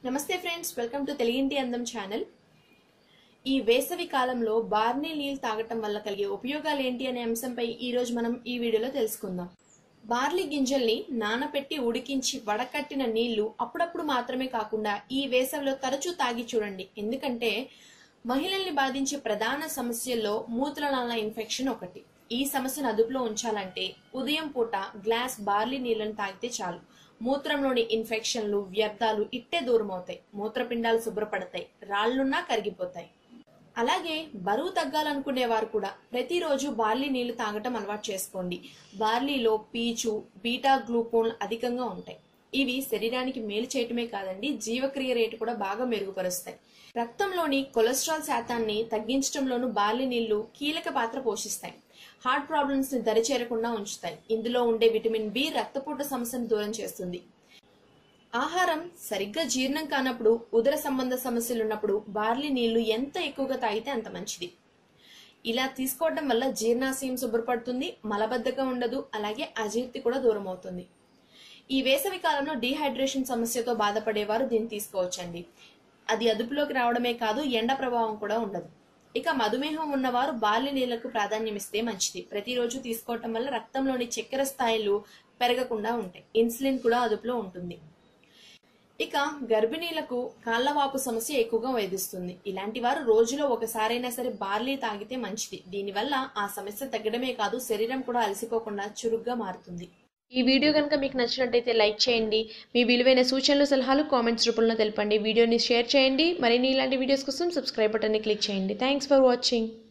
నమస్తే friends welcome to తెలుగింటి అందం ఛానల్ ఈ వేసవి కాలంలో బార్నీ నీళ్ళు తాగటం వల్ల కలిగే ఉపయోగాలు ఏంటి అనే అంశంపై ఈ రోజు మనం ఈ వీడియోలో తెలుసుకుందాం బార్లీ గింజల్ని నానపెట్టి ఉడికించి వడకట్టిన నీళ్లు అప్పుడప్పుడు మాత్రమే కాకుండా ఈ వేసవిలో తరచూ తాగి చూడండి ఎందుకంటే మహిళల్ని బాధించే ప్రధాన సమస్యల్లో మూత్రనాళ ఇన్ఫెక్షన్ ఒకటి ఈ సమస్యను అదుపులో ఉంచాలంటే ఉదయం పూట గ్లాస్ బార్లీ నీళ్లను తాగితే చాలు మూత్రంలోని ఇన్ఫెక్షన్లు వ్యర్థాలు ఇట్టే దూరం అవుతాయి మూత్రపిండాలు శుభ్రపడతాయి రాళ్లున్నా కరిగిపోతాయి అలాగే బరువు తగ్గాలనుకునే వారు కూడా ప్రతిరోజు బార్లీ నీళ్లు తాగటం అలవాటు చేసుకోండి బార్లీలో పీచు బీటా గ్లూకోన్ అధికంగా ఉంటాయి ఇవి శరీరానికి మేలు చేయటమే కాదండి జీవక్రియ రేటు కూడా బాగా మెరుగుపరుస్తాయి రక్తంలోని కొలెస్ట్రాల్ శాతాన్ని తగ్గించడంలోనూ బార్లీ నీళ్లు కీలక పాత్ర పోషిస్తాయి హార్ట్ ప్రాబ్లమ్స్ ని దరిచేరకుండా ఉంచుతాయి ఇందులో ఉండే విటమిన్ బి రక్తపోటు సమస్యను దూరం చేస్తుంది ఆహారం సరిగ్గా జీర్ణం కానప్పుడు ఉదర సంబంధ సమస్యలు ఉన్నప్పుడు బార్లీ నీళ్లు ఎంత ఎక్కువగా తాగితే అంత మంచిది ఇలా తీసుకోవడం వల్ల జీర్ణాశయం శుభ్రపడుతుంది మలబద్ధకం ఉండదు అలాగే అజీర్తి కూడా దూరం అవుతుంది ఈ వేసవి కాలంలో డీహైడ్రేషన్ సమస్యతో బాధపడేవారు దీన్ని తీసుకోవచ్చండి అది అదుపులోకి రావడమే కాదు ఎండ ప్రభావం కూడా ఉండదు ఇక మధుమేహం ఉన్నవారు బాల్య నీళ్లకు ప్రాధాన్యం ఇస్తే మంచిది ప్రతిరోజు తీసుకోవటం వల్ల రక్తంలోని చక్కెర స్థాయిలు పెరగకుండా ఉంటాయి ఇన్సులిన్ కూడా అదుపులో ఉంటుంది ఇక గర్భిణీలకు కాళ్లవాపు సమస్య ఎక్కువగా వేధిస్తుంది ఇలాంటి వారు రోజులో ఒకసారైనా సరే బార్లీ తాగితే మంచిది దీనివల్ల ఆ సమస్య తగ్గడమే కాదు శరీరం కూడా అలసిపోకుండా చురుగ్గా మారుతుంది ఈ వీడియో కనుక మీకు నచ్చినట్టయితే లైక్ చేయండి మీ విలువైన సూచనలు సలహాలు కామెంట్స్ రూపంలో తెలపండి వీడియోని షేర్ చేయండి మరిన్ని ఇలాంటి వీడియోస్ కోసం సబ్స్క్రైబ్ బటన్ని క్లిక్ చేయండి థ్యాంక్స్ ఫర్ వాచింగ్